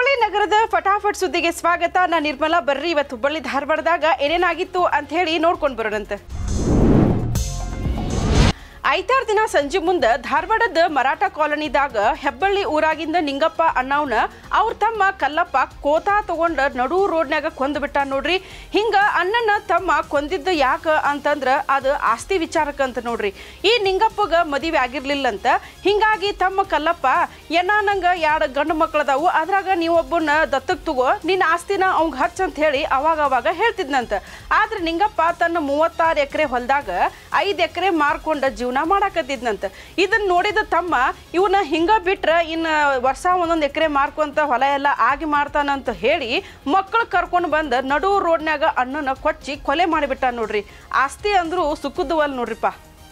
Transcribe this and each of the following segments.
ಹುಬ್ಬಳ್ಳಿ ನಗರದ ಫಟಾಫಟ್ ಸುದ್ದಿಗೆ ಸ್ವಾಗತ ನಾನು ನಿರ್ಮಲಾ ಬರ್ರಿ ಇವತ್ತು ಹುಬ್ಬಳ್ಳಿ ಧಾರವಾಡದಾಗ ಏನೇನಾಗಿತ್ತು ಅಂತ ಹೇಳಿ ನೋಡ್ಕೊಂಡು ಬರೋಣಂತೆ ಐತಾರು ದಿನ ಸಂಜೆ ಮುಂದೆ ಧಾರವಾಡದ ಮರಾಠ ಕಾಲೋನಿದಾಗ ಹೆಬ್ಬಳ್ಳಿ ಊರಾಗಿಂದ ನಿಂಗಪ್ಪ ಅಣ್ಣವ್ನ ಅವ್ರ ತಮ್ಮ ಕಲ್ಲಪ್ಪ ಕೋತಾ ತಗೊಂಡ ನಡು ರೋಡ್ನ್ಯಾಗ ಕೊಂದು ಬಿಟ್ಟ ನೋಡ್ರಿ ಹಿಂಗ ಅಣ್ಣನ ತಮ್ಮ ಕೊಂದಿದ್ದು ಯಾಕ ಅಂತಂದ್ರ ಅದು ಆಸ್ತಿ ವಿಚಾರಕ್ಕಂತ ನೋಡ್ರಿ ಈ ನಿಂಗಪ್ಪಗ ಮದುವೆ ಆಗಿರ್ಲಿಲ್ಲಂತ ಹಿಂಗಾಗಿ ತಮ್ಮ ಕಲ್ಲಪ್ಪ ಏನ ನಂಗ ಎರಡು ಗಂಡು ಮಕ್ಕಳದಾವು ಅದ್ರಾಗ ನೀವೊಬ್ಬನ ದತ್ತಕ್ ತಗೋ ನಿನ್ನ ಆಸ್ತಿನ ಅವಂಗ ಹಚ್ಚ ಅಂತ ಹೇಳಿ ಅವಾಗ ಅವಾಗ ಹೇಳ್ತಿದ್ನಂತ ಆದ್ರೆ ನಿಂಗಪ್ಪ ತನ್ನ ಮೂವತ್ತಾರು ಎಕರೆ ಹೊಲದಾಗ ಐದು ಎಕರೆ ಮಾರ್ಕೊಂಡ ಜೀವನ ಮಾಡಾಕತ್ತಿದ್ನಂತ ಇದನ್ನ ನೋಡಿದ ತಮ್ಮ ಇವನ ಹಿಂಗ ಬಿಟ್ರ ಇನ್ನ ವರ್ಷ ಒಂದೊಂದು ಎಕರೆ ಮಾರ್ಕೊಂತ ಹೊಲ ಎಲ್ಲ ಆಗಿ ಮಾಡ್ತಾನಂತ ಹೇಳಿ ಮಕ್ಕಳು ಕರ್ಕೊಂಡು ಬಂದ ನಡು ರೋಡ್ನ್ಯಾಗ ಅಣ್ಣನ ಕೊಚ್ಚಿ ಕೊಲೆ ಮಾಡಿಬಿಟ್ಟ ನೋಡ್ರಿ ಆಸ್ತಿ ಅಂದ್ರು ಸುಖದವಲ್ ನೋಡ್ರಿಪ್ಪ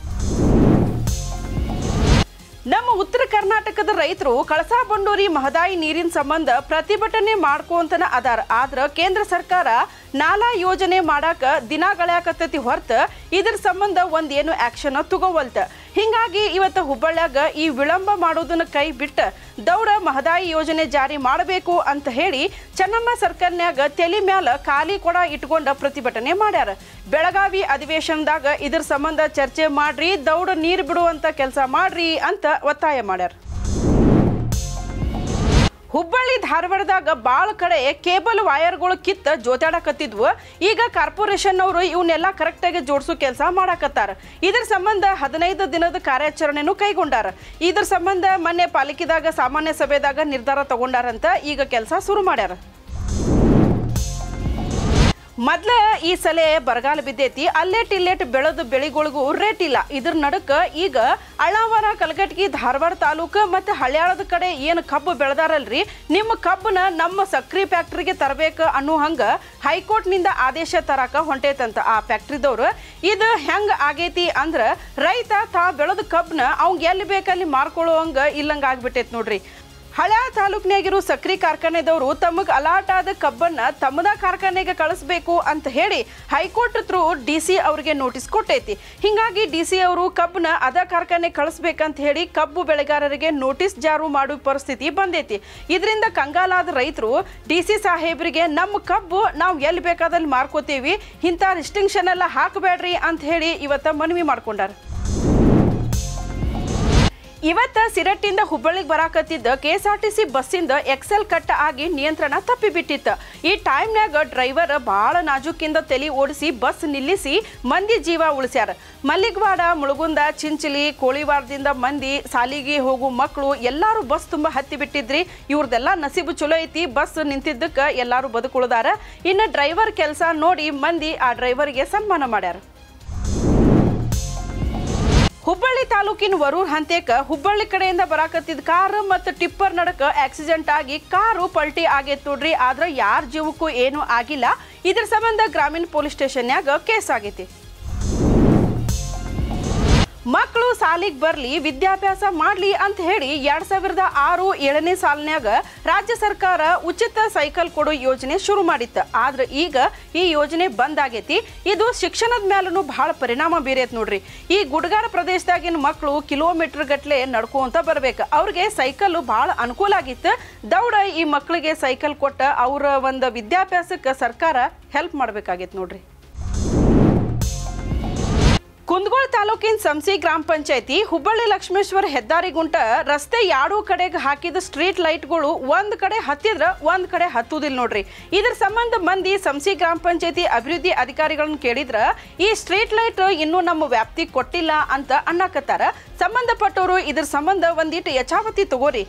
ನಮ್ಮ ಉತ್ತರ ಕರ್ನಾಟಕದ ರೈತರು ಕಳಸಾ ಬಂಡೂರಿ ಮಹದಾಯಿ ನೀರಿನ ಸಂಬಂಧ ಪ್ರತಿಭಟನೆ ಮಾಡ್ಕೊಂತನ ಅದಾರ ಆದ್ರ ಕೇಂದ್ರ ಸರ್ಕಾರ ನಾಲಾ ಯೋಜನೆ ಮಾಡಾಕ ದಿನ ಗಳಯಾಕತ್ತೈತಿ ಹೊರತ ಇದ್ರ ಸಂಬಂಧ ಒಂದೇನು ಆಕ್ಷನ್ ತಗೋವಲ್ತ ಹಿಂಗಾಗಿ ಇವತ್ತು ಹುಬ್ಬಳ್ಳ್ಯಾಗ ಈ ವಿಳಂಬ ಮಾಡೋದನ್ನ ಕೈ ಬಿಟ್ಟ ದೌಡ ಮಹದಾಯಿ ಯೋಜನೆ ಜಾರಿ ಮಾಡಬೇಕು ಅಂತ ಹೇಳಿ ಚೆನ್ನಮ್ಮ ಸರ್ಕಲ್ನ್ಯಾಗ ತಲೆ ಮ್ಯಾಲ ಖಾಲಿ ಕೊಡ ಇಟ್ಕೊಂಡ ಪ್ರತಿಭಟನೆ ಮಾಡ್ಯಾರ ಬೆಳಗಾವಿ ಅಧಿವೇಶನದಾಗ ಇದ್ರ ಸಂಬಂಧ ಚರ್ಚೆ ಮಾಡ್ರಿ ದೌಡ ನೀರು ಬಿಡುವಂತ ಕೆಲಸ ಮಾಡ್ರಿ ಅಂತ ಒತ್ತಾಯ ಮಾಡ್ಯಾರ ಹುಬ್ಬಳ್ಳಿ ಧಾರವಾಡದಾಗ ಭಾಳ ಕಡೆ ಕೇಬಲ್ ವೈರ್ಗಳು ಕಿತ್ತ ಜೋತಾಡಕತ್ತಿದ್ವು ಈಗ ಕಾರ್ಪೊರೇಷನ್ ಅವರು ಇವನ್ನೆಲ್ಲ ಕರೆಕ್ಟಾಗಿ ಜೋಡಿಸೋ ಕೆಲಸ ಮಾಡಾಕತ್ತಾರ ಇದ್ರ ಸಂಬಂಧ ಹದಿನೈದು ದಿನದ ಕಾರ್ಯಾಚರಣೆನೂ ಕೈಗೊಂಡಾರ ಇದ್ರ ಸಂಬಂಧ ಮೊನ್ನೆ ಪಾಲಿಕೆದಾಗ ಸಾಮಾನ್ಯ ಸಭೆದಾಗ ನಿರ್ಧಾರ ತಗೊಂಡಾರಂತ ಈಗ ಕೆಲಸ ಶುರು ಮಾಡ್ಯಾರ ಮೊದ್ಲ ಈ ಸಲ ಬರಗಾಲ ಬಿದ್ದೈತಿ ಅಲ್ಲೇಟ್ ಇಲ್ಲೇಟ್ ಬೆಳೆದ ಬೆಳಿಗಳಿಗೂ ರೇಟ್ ಇಲ್ಲ ಇದ್ರ ನಡಕ ಈಗ ಅಳ್ಳಾವರ ಕಲಗಟ್ಗಿ ಧಾರವಾಡ ತಾಲೂಕು ಮತ್ತು ಹಳ್ಯಾಳದ ಕಡೆ ಏನು ಕಬ್ಬು ಬೆಳೆದಾರಲ್ರಿ ನಿಮ್ಮ ಕಬ್ಬನ್ನ ನಮ್ಮ ಸಕ್ರಿ ಫ್ಯಾಕ್ಟ್ರಿಗೆ ತರಬೇಕು ಅನ್ನೋ ಹಂಗ ಹೈಕೋರ್ಟ್ನಿಂದ ಆದೇಶ ತರಾಕ ಹೊಂಟೈತಂತ ಆ ಫ್ಯಾಕ್ಟ್ರಿದವ್ರು ಇದು ಹೆಂಗ್ ಆಗೈತಿ ಅಂದ್ರ ರೈತ ತಾ ಬೆಳೆದ ಕಬ್ಬನ್ನ ಅವಂಗ ಎಲ್ಲಿ ಬೇಕಲ್ಲಿ ಮಾರ್ಕೊಳ್ಳೋ ಹಂಗ ಇಲ್ಲಂಗ ಆಗ್ಬಿಟ್ಟೈತಿ ನೋಡ್ರಿ ಹಳ್ಯಾ ತಾಲೂಕ್ನಾಗಿರೋ ಸಕ್ರಿ ಕಾರ್ಖಾನೆದವರು ತಮಗೆ ಅಲಾಟ್ ಆದ ಕಬ್ಬನ್ನ ತಮ್ಮದ ಕಾರ್ಖಾನೆಗೆ ಕಳಿಸ್ಬೇಕು ಅಂತ ಹೇಳಿ ಹೈಕೋರ್ಟ್ ಥ್ರೂ ಡಿ ಸಿ ಅವರಿಗೆ ನೋಟಿಸ್ ಕೊಟ್ಟೈತಿ ಹಿಂಗಾಗಿ ಡಿ ಸಿ ಅವರು ಕಬ್ಬನ್ನ ಅದ ಕಾರ್ಖಾನೆ ಕಳಿಸ್ಬೇಕಂತ ಹೇಳಿ ಕಬ್ಬು ಬೆಳೆಗಾರರಿಗೆ ನೋಟಿಸ್ ಜಾರು ಮಾಡೋ ಪರಿಸ್ಥಿತಿ ಬಂದೈತಿ ಇದರಿಂದ ಕಂಗಾಲಾದ ರೈತರು ಡಿ ಸಿ ಸಾಹೇಬರಿಗೆ ನಮ್ಮ ಕಬ್ಬು ನಾವು ಎಲ್ಲಿ ಬೇಕಾದಲ್ಲಿ ಮಾರ್ಕೋತೀವಿ ಇಂಥ ರಿಸ್ಟ್ರಿಕ್ಷನ್ ಎಲ್ಲ ಹಾಕಬೇಡ್ರಿ ಅಂತ ಹೇಳಿ ಇವತ್ತ ಮನವಿ ಮಾಡ್ಕೊಂಡಾರ ಇವತ್ತ ಸಿರಟ್ಟಿಂದ ಹುಬ್ಬಳ್ಳಿಗೆ ಬರಾಕತ್ತಿದ್ದ K S R T C ಬಸ್ಸಿಂದ ಎಕ್ಸೆಲ್ ಕಟ್ ಆಗಿ ನಿಯಂತ್ರಣ ತಪ್ಪಿಬಿಟ್ಟಿತ್ತು ಈ ಟೈಮ್ನ್ಯಾಗ ಡ್ರೈವರ್ ಭಾಳ ನಾಜೂಕಿಂದ ತಲೆ ಓಡಿಸಿ ಬಸ್ ನಿಲ್ಲಿಸಿ ಮಂದಿ ಜೀವ ಉಳಿಸ್ಯಾರ ಮಲ್ಲಿಗವಾಡ ಮುಳುಗುಂದ ಚಿಂಚಲಿ ಕೋಳಿವಾರದಿಂದ ಮಂದಿ ಸಾಲಿಗೆ ಹೋಗು ಮಕ್ಕಳು ಎಲ್ಲರೂ ಬಸ್ ತುಂಬ ಹತ್ತಿ ಬಿಟ್ಟಿದ್ರಿ ಇವ್ರದೆಲ್ಲ ನಸೀಬು ಚಲೋ ಐತಿ ಬಸ್ ನಿಂತಿದ್ದಕ್ಕೆ ಎಲ್ಲರೂ ಬದುಕುಳಿದಾರ ಇನ್ನು ಡ್ರೈವರ್ ಕೆಲಸ ನೋಡಿ ಮಂದಿ ಆ ಡ್ರೈವರ್ಗೆ ಸನ್ಮಾನ ಮಾಡ್ಯಾರ ಹುಬ್ಬಳ್ಳಿ ತಾಲೂಕಿನ ವರೂರ್ ಹಂತೇಕ ಹುಬ್ಬಳ್ಳಿ ಕಡೆಯಿಂದ ಬರಾಕತ್ತಿದ್ದ ಕಾರ್ ಮತ್ತು ಟಿಪ್ಪರ್ ನಡಕ ಆಕ್ಸಿಡೆಂಟ್ ಆಗಿ ಕಾರು ಪಲ್ಟಿ ಆಗೈತೆ ನೋಡ್ರಿ ಆದ್ರೆ ಯಾರ ಜೀವಕ್ಕೂ ಏನೂ ಆಗಿಲ್ಲ ಇದ್ರ ಸಂಬಂಧ ಗ್ರಾಮೀಣ ಪೊಲೀಸ್ ಸ್ಟೇಷನ್ಯಾಗ ಕೇಸ್ ಆಗೈತಿ ಮಕ್ಕಳು ಸಾಲಿಗೆ ಬರಲಿ ವಿದ್ಯಾಭ್ಯಾಸ ಮಾಡಲಿ ಅಂತ ಹೇಳಿ ಎರಡ್ ಸಾವಿರದ ಆರು ಏಳನೇ ಸಾಲಿನ್ಯಾಗ ರಾಜ್ಯ ಸರ್ಕಾರ ಉಚಿತ ಸೈಕಲ್ ಕೊಡೋ ಯೋಜನೆ ಶುರು ಮಾಡಿತ್ತು ಆದ್ರೆ ಈಗ ಈ ಯೋಜನೆ ಬಂದ್ ಆಗೈತಿ ಇದು ಶಿಕ್ಷಣದ ಮೇಲೂ ಬಹಳ ಪರಿಣಾಮ ಬೀರೈತೆ ನೋಡ್ರಿ ಈ ಗುಡ್ಗಾಡ ಪ್ರದೇಶದಾಗಿನ ಮಕ್ಕಳು ಕಿಲೋಮೀಟರ್ ಗಟ್ಲೆ ನಡ್ಕೊಂತ ಬರ್ಬೇಕು ಅವ್ರಿಗೆ ಸೈಕಲ್ ಭಾಳ ಅನುಕೂಲ ಆಗಿತ್ತು ದೌಡ ಈ ಮಕ್ಕಳಿಗೆ ಸೈಕಲ್ ಕೊಟ್ಟ ಅವರ ಒಂದು ವಿದ್ಯಾಭ್ಯಾಸಕ್ಕೆ ಸರ್ಕಾರ ಹೆಲ್ಪ್ ಮಾಡ್ಬೇಕಾಗೈತೆ ನೋಡ್ರಿ ಕುಂದಗೋಳ ತಾಲೂಕಿನ ಸಂಸಿ ಗ್ರಾಮ ಪಂಚಾಯತಿ ಹುಬ್ಬಳ್ಳಿ ಲಕ್ಷ್ಮೇಶ್ವರ ಹೆದ್ದಾರಿ ಗುಂಟ ರಸ್ತೆ ಯಾಡೂ ಕಡೆಗೆ ಹಾಕಿದ ಸ್ಟ್ರೀಟ್ ಲೈಟ್ಗಳು ಒಂದ್ ಕಡೆ ಹತ್ತಿದ್ರ ಒಂದ್ ಕಡೆ ಹತ್ತುದಿಲ್ಲ ನೋಡ್ರಿ ಇದ್ರ ಸಂಬಂಧ ಮಂದಿ ಸಂಸಿ ಗ್ರಾಮ ಪಂಚಾಯತಿ ಅಭಿವೃದ್ಧಿ ಅಧಿಕಾರಿಗಳನ್ನ ಕೇಳಿದ್ರ ಈ ಸ್ಟ್ರೀಟ್ ಲೈಟ್ ಇನ್ನೂ ನಮ್ಮ ವ್ಯಾಪ್ತಿ ಕೊಟ್ಟಿಲ್ಲ ಅಂತ ಅನ್ನಕತ್ತಾರ ಸಂಬಂಧಪಟ್ಟವರು ಇದ್ರ ಸಂಬಂಧ ಒಂದಿಟ್ಟು ಯಚಾವತಿ ತಗೋರಿ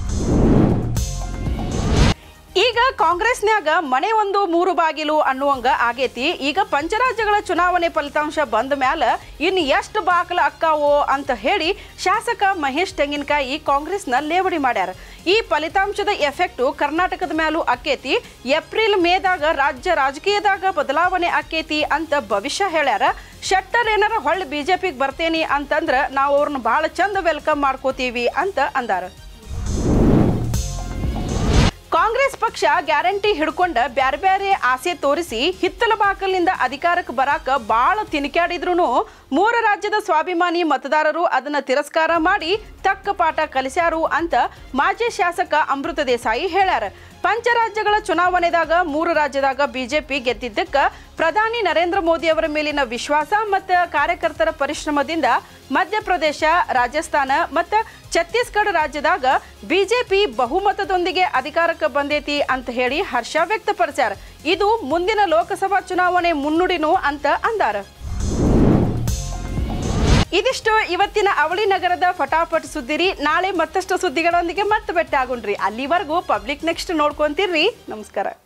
ಈಗ ಕಾಂಗ್ರೆಸ್ನ್ಯಾಗ ಮನೆ ಒಂದು ಮೂರು ಬಾಗಿಲು ಅನ್ನುವಂಗ ಆಗೈತಿ ಈಗ ಪಂಚರಾಜ್ಯಗಳ ಚುನಾವಣೆ ಫಲಿತಾಂಶ ಬಂದ ಮ್ಯಾಲ ಇನ್ನು ಎಷ್ಟು ಬಾಕಲ ಅಕ್ಕಾವೋ ಅಂತ ಹೇಳಿ ಶಾಸಕ ಮಹೇಶ್ ತೆಂಗಿನಕಾಯಿ ಕಾಂಗ್ರೆಸ್ನ ಲೇವಡಿ ಮಾಡ್ಯಾರ ಈ ಫಲಿತಾಂಶದ ಎಫೆಕ್ಟು ಕರ್ನಾಟಕದ ಮ್ಯಾಲೂ ಅಕ್ಕೇತಿ ಏಪ್ರಿಲ್ ಮೇದಾಗ ರಾಜ್ಯ ರಾಜಕೀಯದಾಗ ಬದಲಾವಣೆ ಆಕ್ಕೇತಿ ಅಂತ ಭವಿಷ್ಯ ಹೇಳ್ಯಾರ ಶೆಟ್ಟರ್ ಏನಾರ ಹೊಳ್ಳಿ ಬಿಜೆಪಿಗೆ ಬರ್ತೇನಿ ಅಂತಂದ್ರ ನಾವು ಅವ್ರನ್ನ ಭಾಳ ಚಂದ ವೆಲ್ಕಮ್ ಮಾಡ್ಕೋತೀವಿ ಅಂತ ಅಂದಾರ ಕಾಂಗ್ರೆಸ್ ಪಕ್ಷ ಗ್ಯಾರಂಟಿ ಹಿಡ್ಕೊಂಡ ಬ್ಯಾರೆ ಬ್ಯಾರೆ ಆಸೆ ತೋರಿಸಿ ಹಿತ್ತಲ ಬಾಕಲಿನಿಂದ ಅಧಿಕಾರಕ್ಕೆ ಬರಾಕ ಬಾಳ ತಿನ್ಕ್ಯಾಡಿದ್ರು ಮೂರು ರಾಜ್ಯದ ಸ್ವಾಭಿಮಾನಿ ಮತದಾರರು ಅದನ್ನ ತಿರಸ್ಕಾರ ಮಾಡಿ ತಕ್ಕ ಪಾಠ ಕಲಿಸ್ಯಾರು ಅಂತ ಮಾಜಿ ಶಾಸಕ ಅಮೃತ ದೇಸಾಯಿ ಹೇಳ್ಯಾರ ಪಂಚರಾಜ್ಯಗಳ ಚುನಾವಣೆದಾಗ ಮೂರು ರಾಜ್ಯದಾಗ ಬಿಜೆಪಿ ಗೆದ್ದಿದ್ದಕ್ಕ ಪ್ರಧಾನಿ ನರೇಂದ್ರ ಮೋದಿ ಅವರ ಮೇಲಿನ ವಿಶ್ವಾಸ ಮತ್ತು ಕಾರ್ಯಕರ್ತರ ಪರಿಶ್ರಮದಿಂದ ಮಧ್ಯಪ್ರದೇಶ ರಾಜಸ್ಥಾನ ಮತ್ತು ಛತ್ತೀಸ್ಗಢ ರಾಜ್ಯದಾಗ ಬಿಜೆಪಿ ಬಹುಮತದೊಂದಿಗೆ ಅಧಿಕಾರಕ್ಕೆ ಬಂದೈತಿ ಅಂತ ಹೇಳಿ ಹರ್ಷ ವ್ಯಕ್ತಪಡಿಸ್ಯಾರ ಇದು ಮುಂದಿನ ಲೋಕಸಭಾ ಚುನಾವಣೆ ಮುನ್ನುಡಿನೂ ಅಂತ ಅಂದಾರ ಇದಿಷ್ಟು ಇವತ್ತಿನ ಅವಳಿ ನಗರದ ಫಟಾಫಟ್ ಸುದ್ದಿರಿ ನಾಳೆ ಮತ್ತಷ್ಟು ಸುದ್ದಿಗಳೊಂದಿಗೆ ಮತ್ತೆ ಭೇಟಿ ಆಗುಣ್ರಿ ಅಲ್ಲಿವರೆಗೂ ಪಬ್ಲಿಕ್ ನೆಕ್ಸ್ಟ್ ನೋಡ್ಕೊಂತೀರ್ರಿ ನಮಸ್ಕಾರ